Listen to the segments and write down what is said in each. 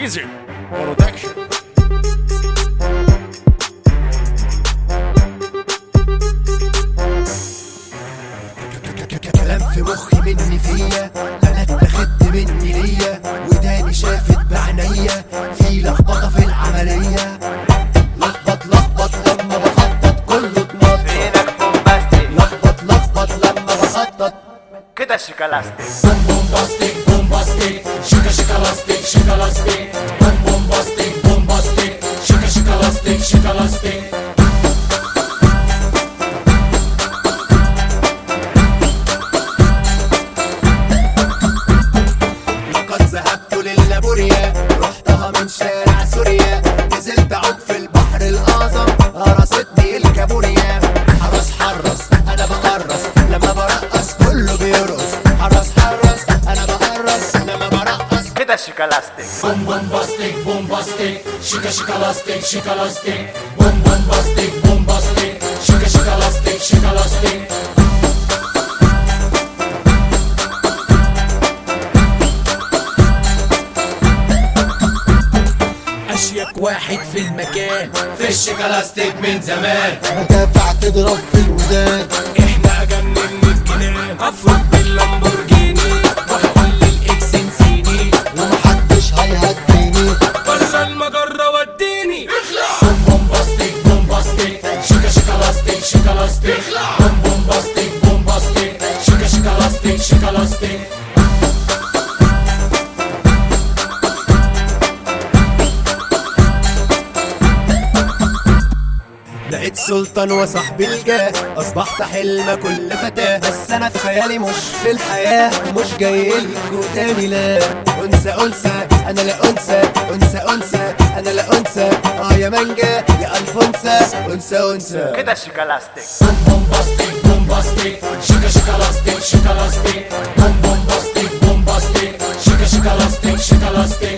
ديزي برودكشن كلام في مخي مني فيا انا اتخذت مني ليا وداني شافت بعينيا في لخبطه في العمليه لخبط لخبط لما بخطط كله اتنطط فينك بومباستيك لخبط لخبط لما بخطط كده شيكالاستيك بوم بومباستيك بومباستيك شيكا شيكالاستيك شيكالاستيك بوم بومباستيك بومباستيك شيكا شيكالاستيك شيكالاستيك لقد ذهبت للابوريا رحتها من شارع سوريا نزلت عود في البحر الاعظم قرصتني الكابوريا حرس حرس انا بقرص لما برقص كله بيرقص حرس حرس انا بقرص لما برقص كده شيكالاستيك بوم بومباستيك بومباستيك شيكا شيكالاستيك شيكالاستيك بوم بومباستيك بومباستيك شيكا شيكالاستيك شيكالاستيك اشيك واحد في المكان في الشيكالاستيك من زمان مدافع تضرب في الودان احنا اجنن من الجنان افرج باللامبورجيني وهقول للاكس نسيني ومحدش هيهديني بره المجرة وديني بوم بومباستيك بومباستيك شيكا شيكالاستيك شيكالاستيك بوم بومباستيك بومباستيك شيكا شيكالاستيك شيكالاستيك بقيت سلطان وصاحبي الجاه اصبحت حلم كل فتاه بس انا في خيالي مش في الحياه مش جاي لكوا تاني لا انثى انثى انا لا انثى انثى انثى انا لا انثى اه يا مانجا يا الفونسا انثى انثى كده شيكالاستيك بوم بومباستيك بومباستيك شيكا شيكالاستيك شيكالاستيك بوم بومباستيك بومباستيك شيكا شيكالاستيك شيكالاستيك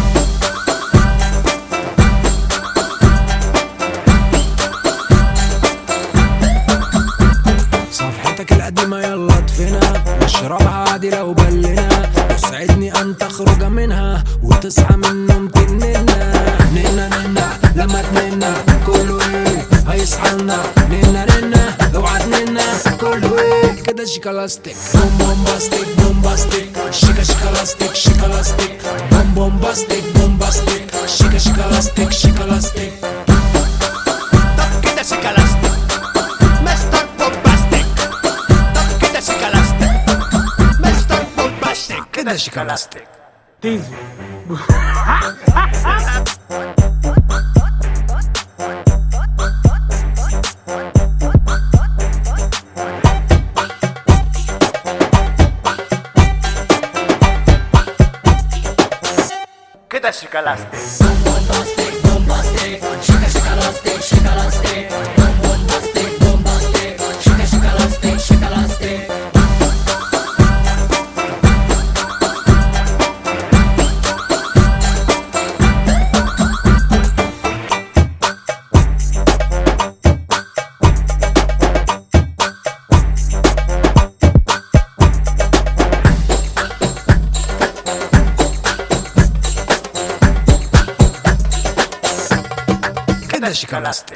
صفحتك القديمة يلا اطفنا واشربها عادي لو بلنا يسعدني ان تخرج منها وتصحى من النوم تننا ننا ننا لما تننا كله ايه هيصحى لنا ننا ننا اوعى تننا كله ايه كده شيكالاستيك بوم بومباستيك بومباستيك شيكا شيكالاستيك شيكالاستيك بوم بومباستيك بومباستيك شيكا شيكالاستيك شيكالاستيك طب كده شيكالاستيك مستر بومباستيك طب كده شيكالاستيك مستر بومباستيك كده شيكالاستيك كده شيكالاستيك بومباستيك بومباستيك شيكا شيكالاستيك شيكالاستيك بومباستيك بومباستيك شيكا شيكالاستيك شيكالاستيك كده شيكالاستيك